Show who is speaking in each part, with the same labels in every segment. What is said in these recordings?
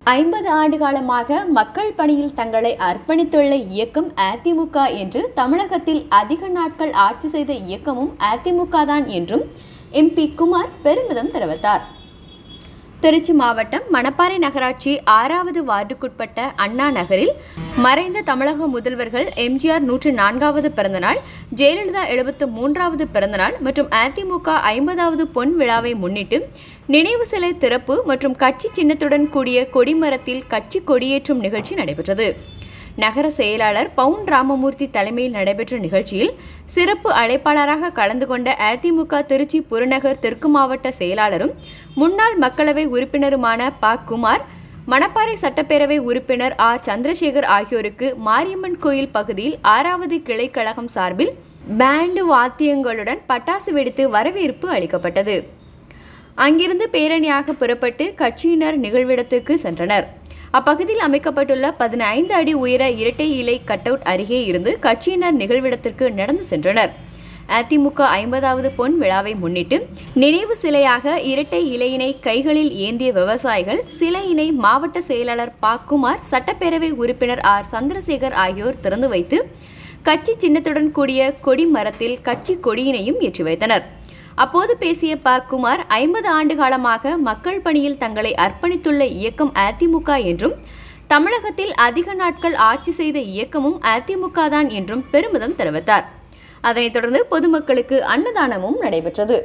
Speaker 1: ஐம்பது ஆண்டு காலமாக மக்கள் பணியில் தங்களை அர்ப்பணித்துள்ள இயக்கம் அதிமுக என்று தமிழகத்தில் அதிக நாட்கள் ஆட்சி செய்த இயக்கமும் அதிமுக தான் என்றும் எம்பி குமார் பெருமிதம் தெரிவித்தார் திருச்சி மாவட்டம் மணப்பாறை நகராட்சி ஆறாவது வார்டுக்குட்பட்ட அண்ணா நகரில் மறைந்த தமிழக முதல்வர்கள் எம்ஜிஆர் நூற்று நான்காவது பிறந்தநாள் ஜெயலலிதா எழுபத்து மூன்றாவது பிறந்தநாள் மற்றும் அதிமுக ஐம்பதாவது பொன் விழாவை முன்னிட்டு நினைவு சிலை திறப்பு மற்றும் கட்சி சின்னத்துடன் கூடிய கொடிமரத்தில் கட்சி கொடியேற்றும் நிகழ்ச்சி நடைபெற்றது நகர செயலாளர் பவுன் ராமமூர்த்தி தலைமையில் நடைபெற்ற நிகழ்ச்சியில் சிறப்பு அழைப்பாளராக கலந்து கொண்ட அதிமுக திருச்சி புறநகர் தெற்கு மாவட்ட செயலாளரும் முன்னாள் மக்களவை உறுப்பினருமான ப குமார் மணப்பாறை சட்டப்பேரவை உறுப்பினர் ஆர் சந்திரசேகர் ஆகியோருக்கு மாரியம்மன் கோயில் பகுதியில் ஆறாவது கிளை கழகம் சார்பில் பேண்டு வாத்தியங்களுடன் பட்டாசு வெடித்து வரவேற்பு அளிக்கப்பட்டது அங்கிருந்து பேரணியாக புறப்பட்டு கட்சியினர் நிகழ்விடத்துக்கு சென்றனர் அப்பகுதியில் அமைக்கப்பட்டுள்ள பதினைந்து அடி உயர இரட்டை இலை கட்டவுட் அருகே இருந்து கட்சியினர் நிகழ்விடத்திற்கு நடந்து சென்றனர் அதிமுக ஐம்பதாவது பொன் விழாவை முன்னிட்டு நினைவு சிலையாக இரட்டை இலையினை கைகளில் ஏந்திய விவசாயிகள் சிலையினை மாவட்ட செயலாளர் பாக்குமார் சட்டப்பேரவை உறுப்பினர் ஆர் சந்திரசேகர் ஆகியோர் திறந்து வைத்து கட்சி சின்னத்துடன் கூடிய கொடி மரத்தில் கட்சி கொடியினையும் ஏற்றி வைத்தனர் அப்போது பேசிய ப குமார் ஐம்பது ஆண்டு காலமாக மக்கள் பணியில் தங்களை அர்ப்பணித்துள்ள இயக்கம் அதிமுக என்றும் தமிழகத்தில் அதிக நாட்கள் ஆட்சி செய்த இயக்கமும் அதிமுக தான் என்றும் பெருமிதம் தெரிவித்தார் அதனைத் தொடர்ந்து பொதுமக்களுக்கு அன்னதானமும் நடைபெற்றது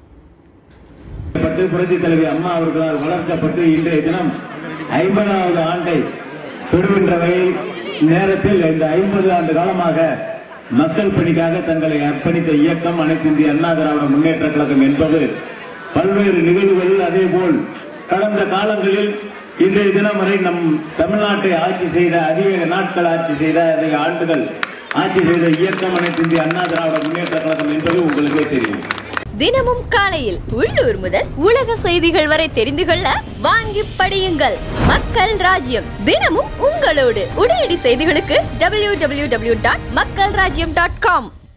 Speaker 2: பட்டு புரட்சி தலைவி அம்மா அவர்களால் வளர்க்கப்பட்டு இன்றைய தினம் ஐம்பதாவது ஆண்டை தொடுகின்ற வகையில் நேரத்தில் இந்த ஐம்பது ஆண்டு காலமாக மக்கள் பணிக்காக தங்களை அர்ப்பணித்த இயக்கம் அனைத்து இந்திய அண்ணா திராவிட முன்னேற்ற கழகம் என்பது பல்வேறு நிகழ்வுகள் அதேபோல் கடந்த காலங்களில் இன்றைய தினம் வரை நம் தமிழ்நாட்டை ஆட்சி செய்த அதிக நாட்கள் ஆட்சி செய்த அதிக ஆண்டுகள் ஆட்சி செய்த இயக்கம் அனைத்து இந்திய அண்ணா திராவிட முன்னேற்ற கழகம் என்பது உங்களுக்கே தெரியும்
Speaker 1: தினமும் காலையில் உள்ளூர் முதல் உலக செய்திகள் வரை தெரிந்து கொள்ள வாங்கி படியுங்கள் மக்கள் ராஜ்யம் தினமும் உங்களோடு உடனடி செய்திகளுக்கு டபிள்யூ டபிள்யூ டபிள்யூ டாட் மக்கள் ராஜ்யம் டாட் காம்